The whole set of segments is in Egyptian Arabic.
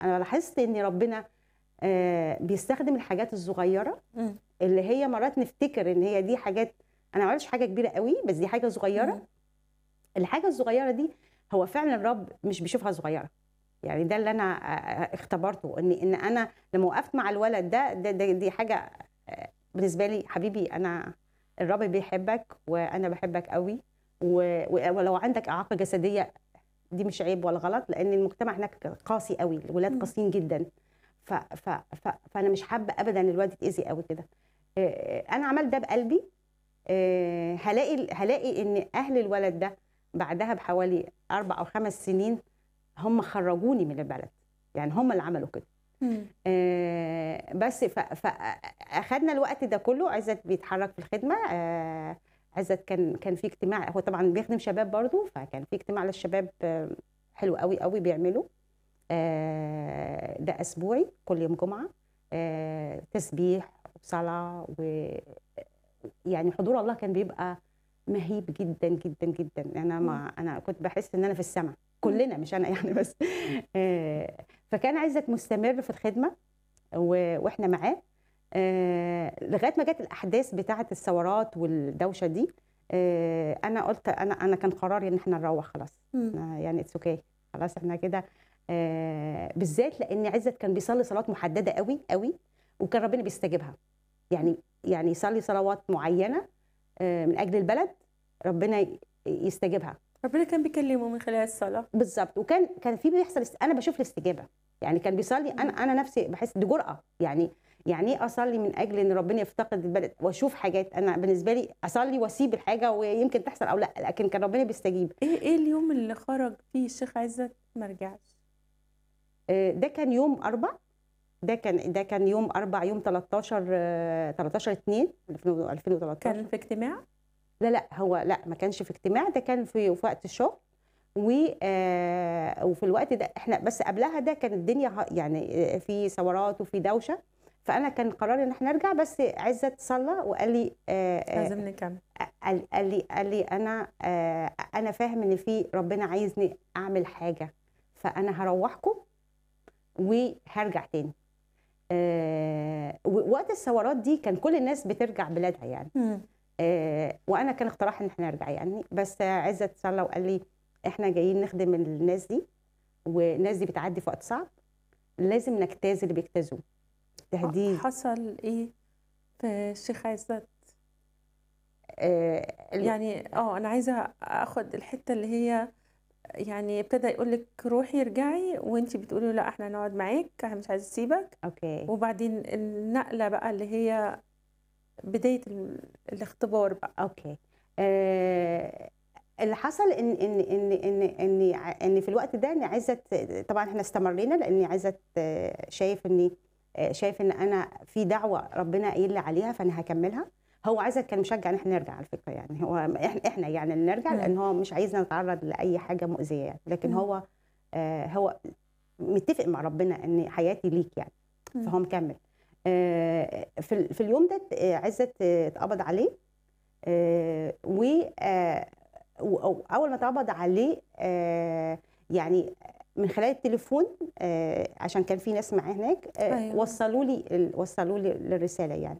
انا لاحظت ان ربنا آه، بيستخدم الحاجات الصغيره مم. اللي هي مرات نفتكر ان هي دي حاجات انا ما عملتش حاجه كبيره قوي بس دي حاجه صغيره مم. الحاجه الصغيره دي هو فعلا الرب مش بيشوفها صغيره يعني ده اللي انا آه، اختبرته ان ان انا لما وقفت مع الولد ده, ده, ده دي حاجه آه، بالنسبه لي حبيبي انا الرب بيحبك وانا بحبك قوي و- و- ولو عندك اعاقه جسديه دي مش عيب ولا غلط لان المجتمع هناك قاسي قوي الولاد مم. قاسيين جدا ف ف ف فانا مش حابه ابدا الولد يتاذي قوي كده آه، انا عملت ده بقلبي آه، هلاقي هلاقي ان اهل الولد ده بعدها بحوالي اربع او خمس سنين هم خرجوني من البلد يعني هم اللي عملوا كده مم. آه، بس فاخدنا الوقت ده كله عزت بيتحرك في الخدمه آه، عزت كان كان في اجتماع هو طبعا بيخدم شباب برضو فكان في اجتماع للشباب آه، حلو قوي قوي بيعمله آه، ده اسبوعي كل يوم جمعه آه، تسبيح وصلاه و يعني حضور الله كان بيبقى مهيب جدا جدا جدا انا ما انا كنت بحس ان انا في السماء كلنا مش انا يعني بس آه، فكان عايزك مستمر في الخدمه و- واحنا معاه آه، لغايه ما جت الاحداث بتاعه الثورات والدوشه دي آه، انا قلت انا انا كان قراري ان احنا نروح خلاص مم. آه، يعني اتس اوكي خلاص احنا كده آه، بالذات لان عزت كان بيصلي صلاه محدده قوي قوي وكان ربنا بيستجيبها يعني يعني يصلي صلوات معينه آه، من اجل البلد ربنا ي- يستجيبها ربنا كان بيكلمه من خلال الصلاة بالظبط وكان كان في بيحصل است- انا بشوف الاستجابه يعني كان بيصلي انا انا نفسي بحس دي جرأه يعني يعني ايه اصلي من اجل ان ربنا يفتقد البلد واشوف حاجات انا بالنسبه لي اصلي واسيب الحاجه ويمكن تحصل او لا لكن كان ربنا بيستجيب ايه ايه اليوم اللي خرج فيه الشيخ عزت ما رجعش آه، ده كان يوم اربع ده كان ده كان يوم اربع يوم 13 آه، 13 2 2013 كان في اجتماع لا لا هو لا ما كانش في اجتماع ده كان في في وقت الشغل و آه، وفي الوقت ده احنا بس قبلها ده كانت الدنيا ه- يعني آه، في ثورات وفي دوشه فانا كان قراري ان احنا نرجع بس عزت صلى وقال لي آه، آه، لازم نكمل قال قال لي قال لي انا آه، انا فاهم ان في ربنا عايزني اعمل حاجه فانا هروحكم وهرجع تاني آه، ووقت الثورات دي كان كل الناس بترجع بلادها يعني مم. آه، وانا كان اقتراح ان احنا نرجع يعني بس عزت صلى وقال لي احنا جايين نخدم الناس دي والناس دي بتعدي في وقت صعب لازم نجتاز اللي بيجتازوه تهديد حصل ايه في الشيخ عزت آه، ال- يعني اه انا عايزه اخد الحته اللي هي يعني ابتدى يقول لك روحي ارجعي وانتي بتقولي له لا احنا هنقعد معاك احنا مش عايز اسيبك اوكي وبعدين النقله بقى اللي هي بدايه ال- الاختبار بقى اوكي آه، اللي حصل ان ان ان ان ان ع- ان في الوقت ده ان عزت طبعا احنا استمرينا لان عزت آه، شايف اني آه، شايف ان انا في دعوه ربنا قايل لي عليها فانا هكملها هو عزت كان مشجع ان احنا نرجع على فكره يعني هو احنا احنا يعني اللي نرجع مم. لان هو مش عايزنا نتعرض لاي حاجه مؤذيه يعني لكن مم. هو آه، هو متفق مع ربنا ان حياتي ليك يعني مم. فهو مكمل آه، في ال- في اليوم ده آه، عزت آه، اتقبض عليه آه، و آه، و- اول ما اتقبض عليه آه، يعني من خلال التليفون آه، عشان كان في ناس معاه هناك آه، أيوة. وصلوا لي ال- وصلوا لي الرساله يعني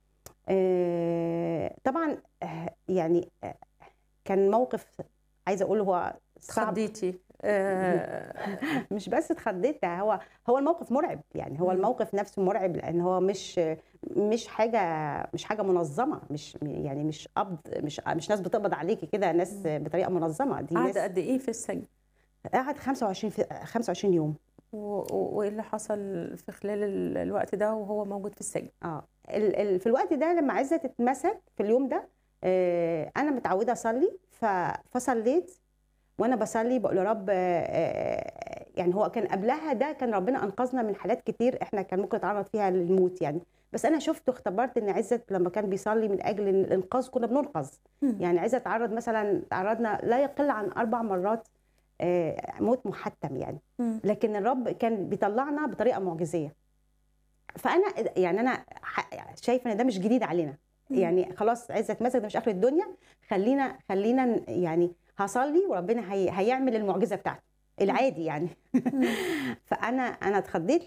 آه، طبعا آه، يعني آه، كان موقف عايزه اقول هو صعب خضيتي آه مش بس اتخضيت ده هو هو الموقف مرعب يعني هو مم. الموقف نفسه مرعب لان هو مش مش حاجه مش حاجه منظمه مش يعني مش قبض مش مش ناس بتقبض عليكي كده ناس بطريقه منظمه دي قعد ناس قد ايه في السجن قعد 25 في 25 يوم و- و- وايه اللي حصل في خلال ال- الوقت ده وهو موجود في السجن اه ال- ال- في الوقت ده لما عزت اتمسك في اليوم ده آه، انا متعوده اصلي ف- فصليت وانا بصلي بقول يا رب آه، آه، يعني هو كان قبلها ده كان ربنا انقذنا من حالات كتير احنا كان ممكن نتعرض فيها للموت يعني بس انا شفت واختبرت ان عزت لما كان بيصلي من اجل إن الانقاذ كنا بننقذ مم. يعني عزت تعرض مثلا تعرضنا لا يقل عن اربع مرات آه، موت محتم يعني مم. لكن الرب كان بيطلعنا بطريقه معجزيه فانا يعني انا ح- شايفه ان ده مش جديد علينا مم. يعني خلاص عزت مسك ده مش اخر الدنيا خلينا خلينا ن- يعني هصلي وربنا هي هيعمل المعجزه بتاعته العادي يعني إمم. فانا انا اتخضيت